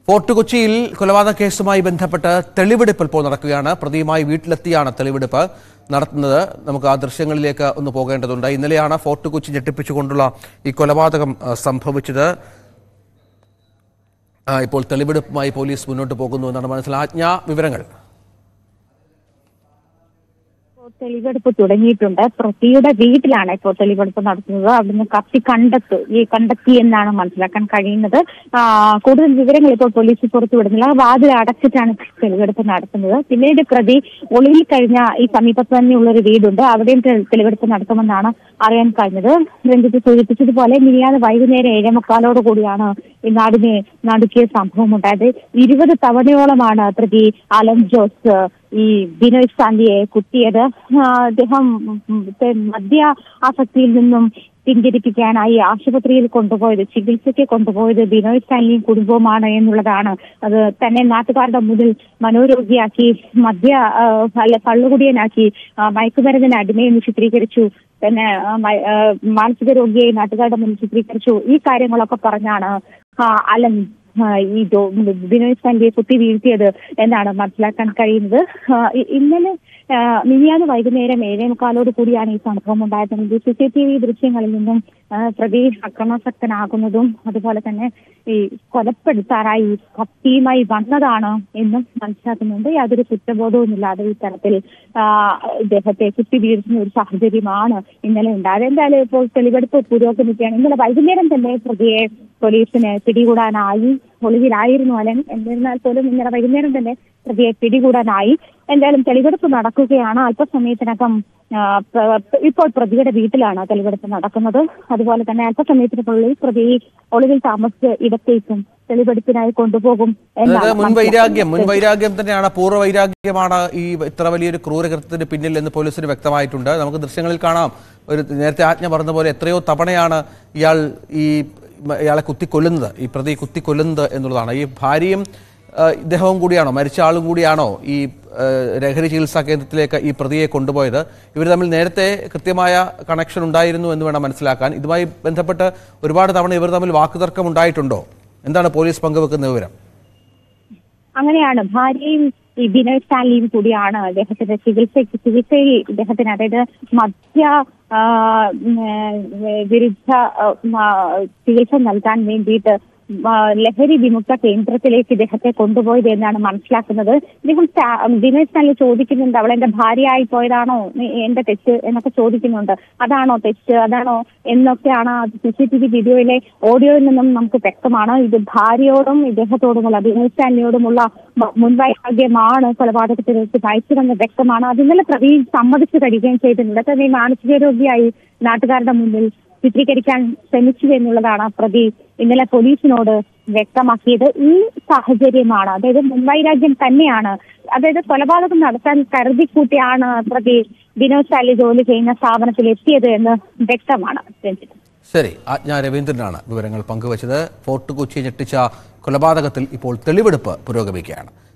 Fort കൊച്ചിയിൽ കൊലപാതക കേസുമായി ബന്ധപ്പെട്ട് തെളിവെടുപ്പ് ഇപ്പോൾ നടക്കുകയാണ് പ്രതിയുമായി വീട്ടിലെത്തിയാണ് തെളിവെടുപ്പ് നടത്തുന്നത് നമുക്ക് ആ ദൃശ്യങ്ങളിലേക്ക് ഒന്ന് പോകേണ്ടതുണ്ട് ഇന്നലെയാണ് ഫോർട്ട് കൊച്ചി ഞെട്ടിപ്പിച്ചുകൊണ്ടുള്ള ഈ കൊലപാതകം ആ, സംഭവിച്ചത് ആ, ഇപ്പോൾ തെളിവെടുപ്പുമായി പോലീസ് മുന്നോട്ട് പോകുന്നു എന്നാണ് മനസ്സിലാ ആജ്ഞ വിവരങ്ങൾ ഇപ്പോൾ തെളിവെടുപ്പ് തുടങ്ങിയിട്ടുണ്ട് പ്രതിയുടെ വീട്ടിലാണ് ഇപ്പോൾ തെളിവെടുപ്പ് നടത്തുന്നത് അവിടുന്ന് കത്തി കണ്ടെത്തു ഈ കണ്ടെത്തി എന്നാണ് മനസ്സിലാക്കാൻ കഴിയുന്നത് ആ, കൂടുതൽ വിവരങ്ങൾ ഇപ്പോൾ പോലീസ് പുറത്തുവിടുന്നില്ല വാതിൽ അടച്ചിട്ടാണ് തെളിവെടുപ്പ് നടത്തുന്നത് പിന്നീട് പ്രതി ഒളിയിൽ കഴിഞ്ഞ ഈ സമീപത്ത് തന്നെയുള്ള ഒരു വീടുണ്ട് അവിടെയും തെ- തെളിവെടുപ്പ് നടത്തുമെന്നാണ് അറിയാൻ കഴിഞ്ഞത് രഞ്ജിത്ത് സൂചിപ്പിച്ചതുപോലെ മിനിയാന്ന് വൈകുന്നേരം ഏഴേ മുക്കാലോട് കൂടിയാണ് ഈ നാടിനെ നടുക്കിയ സംഭവം ഉണ്ടായത് ഇരുപത് തവണയോളമാണ് പ്രതി അലൻ ജോസ് ഈ ബിനോയ് ശാന്തിയെ കുത്തിയത് ആ, അദ്ദേഹം ഉം, തെ- മദ്യ ആസക്തിയിൽ നിന്നും പിന്തിരിപ്പിക്കാനായി ആശുപത്രിയിൽ കൊണ്ടുപോയത് ചികിത്സയ്ക്ക് കൊണ്ടുപോയത് ബിനോയ് സ്റ്റാൻലിയും കുടുംബവുമാണ് എന്നുള്ളതാണ് അത് തന്നെ നാട്ടുകാരുടെ മുന്നിൽ മനോരോഗിയാക്കി മദ്യ ആ, അല്ല കള്ളുകുടിയനാക്കി ആ, മയക്കുമരുന്നിന് അടിമയെന്ന് ചിത്രീകരിച്ചു തന്നെ ആ, മ- ആ, മാനസിക രോഗിയെ നാട്ടുകാരുടെ മുന്നിൽ ചിത്രീകരിച്ചു ഈ കാര്യങ്ങളൊക്കെ പറഞ്ഞാണ് ആ, അലൻ ആ, ഈ ജോ- ബിനോയ് സ്റ്റാൻലിയെ കുത്തി വീഴ്ത്തിയത് എന്നാണ് മനസ്സിലാക്കാൻ കഴിയുന്നത് ആ, ഇ- ഇന്നലെ ആ, മിനിയാന്ന് വൈകുന്നേരം ഏഴേ മുക്കാലോട് കൂടിയാണ് ഈ സംഭവം ഉണ്ടായത് സി സി ടി വി ദൃശ്യങ്ങളിൽ നിന്നും ആ, പ്രതി അക്രമാസക്തനാകുന്നതും അതുപോലെ തന്നെ ഈ കൊലപ്പെടുത്താനായി കത്തിയുമായി വന്നതാണ് എന്നും മനസ്സിലാക്കുന്നുണ്ട് യാതൊരു കുറ്റബോധവുമില്ലാതെ ഈ തരത്തിൽ ആ, ഇദ്ദേഹത്തെ കുത്തി വീഴ്ത്തുന്ന ഒരു സാഹചര്യമാണ് ഇന്നലെ ഉണ്ടായത് എന്തായാലും ഇപ്പോൾ തെളിവെടുപ്പ് പുരോഗമിക്കുകയാണ് ഇന്നലെ വൈകുന്നേരം തന്നെ പ്രതിയെ പോലീസിന് പിടികൂടാനായി ഒളിവിലായിരുന്നു അലൻ എന്നിരുന്നാൽ പോലും ഇന്നലെ വൈകുന്നേരം തന്നെ പ്രതിയെ പിടികൂടാനായി എന്തായാലും തെളിവെടുപ്പ് നടക്കുകയാണ് അല്പസമയത്തിനകം ആ, പ്ര- ഇപ്പോൾ പ്രതിയുടെ വീട്ടിലാണ് തെളിവെടുപ്പ് നടക്കുന്നത് അതുപോലെ തന്നെ അല്പസമയത്തിനുള്ളിൽ പ്രതി ഒളിവിൽ താമസിച്ച് ഇടത്തേക്കും തെളിവെടുപ്പിനായി കൊണ്ടുപോകും അതായത് മുൻ വൈരാഗ്യം മുൻ മനസ്സിലാക്കുന്നത്. വൈരാഗ്യം തന്നെയാണ് പൂർവ്വ വൈരാഗ്യമാണ് ഈ ഇത്ര വലിയൊരു ക്രൂരകൃത്യത്തിന് പിന്നിൽ എന്ന് പോലീസിന് വ്യക്തമായിട്ടുണ്ട് നമുക്ക് ദൃശ്യങ്ങളിൽ കാണാം ഒരു നേരത്തെ ആജ്ഞ പറഞ്ഞ പോലെ എത്രയോ തവണയാണ് ഇയാൾ ഈ മ- ഇയാളെ കുത്തിക്കൊല്ലുന്നത് ഈ പ്രതി കുത്തിക്കൊല്ലുന്നത് എന്നുള്ളതാണ് ഈ ഭാര്യയും ആ, ഇദ്ദേഹവും കൂടിയാണോ മരിച്ച ആളും കൂടിയാണോ ഈ ആ, ലഹരി ചികിത്സാ കേന്ദ്രത്തിലേക്ക് ഈ പ്രതിയെ കൊണ്ടുപോയത് ഇവർ തമ്മിൽ നേരത്തെ കൃത്യമായ കണക്ഷൻ ഉണ്ടായിരുന്നു എന്ന് വേണം മനസ്സിലാക്കാൻ ഇതുമായി ബന്ധപ്പെട്ട് ഒരുപാട് തവണ ഇവർ തമ്മിൽ വാക്കുതർക്കം ഉണ്ടായിട്ടുണ്ടോ എന്താണ് പോലീസ് പങ്കുവെക്കുന്ന വിവരം അങ്ങനെയാണ് ഭാര്യയും ഈ ബിനോയ് സ്റ്റാലിയും കൂടിയാണ് അദ്ദേഹത്തിന്റെ ചികിത്സയ്ക്ക് ചികിത്സയിൽ ഇദ്ദേഹത്തിന് അതായത് മദ്യ ആ, ഉം, ഏ, വിരുദ്ധ ആ, ഉം, ആ, ചികിത്സ നൽകാൻ വേണ്ടിയിട്ട് ആ, ലഹരി വിമുക്ത കേന്ദ്രത്തിലേക്ക് ഇദ്ദേഹത്തെ കൊണ്ടുപോയത് എന്നാണ് മനസ്സിലാക്കുന്നത് ഇദ്ദേഹം സ്റ്റാ- ബിനോയ് സ്റ്റാലിൻ ചോദിക്കുന്നുണ്ട് അവൾ എന്റെ ഭാര്യയായി പോയതാണോ നീ- എന്റെ തെറ്റ് എന്നൊക്കെ ചോദിക്കുന്നുണ്ട് അതാണോ തെറ്റ് അതാണോ എന്നൊക്കെയാണ് സി സി ടി വി വീഡിയോയിലെ ഓഡിയോയിൽ നിന്നും നമുക്ക് വ്യക്തമാണ് ഇത് ഭാര്യയോടും ഇദ്ദേഹത്തോടുമുള്ള ബിനോയ് സ്റ്റാലിനോടുമുള്ള മ- മുൻവൈരാഗ്യമാണ് കൊലപാതകത്തിലേക്ക് നയിച്ചതെന്ന് വ്യക്തമാണ് അത് ഇന്നലെ പ്രതി സമ്മതിച്ചു കഴിയുകയും ചെയ്തിട്ടുണ്ട് തന്നെ മാനസിക രോഗിയായി നാട്ടുകാരുടെ മുന്നിൽ ചിത്രീകരിക്കാൻ ശ്രമിച്ചു എന്നുള്ളതാണ് പ്രതി ഇന്നലെ പോലീസിനോട് വ്യക്തമാക്കിയത് ഈ സാഹചര്യമാണ് അതായത് മുൻവൈരാഗ്യം തന്നെയാണ് അതായത് കൊലപാതകം നടത്താൻ കരുതിക്കൂട്ടിയാണ് പ്രതി വിനോദ് ശാലി ജോലി ചെയ്യുന്ന സ്ഥാപനത്തിൽ എത്തിയത് എന്ന് വ്യക്തമാണ് രഞ്ജിത്ത് ശരി ആജ്ഞ രവീന്ദ്രനാണ് വിവരങ്ങൾ പങ്കുവച്ചത് ഫോർട്ട് കൊച്ചി ഞെട്ടിച്ച കൊലപാതകത്തിൽ ഇപ്പോൾ തെളിവെടുപ്പ് പുരോഗമിക്കുകയാണ്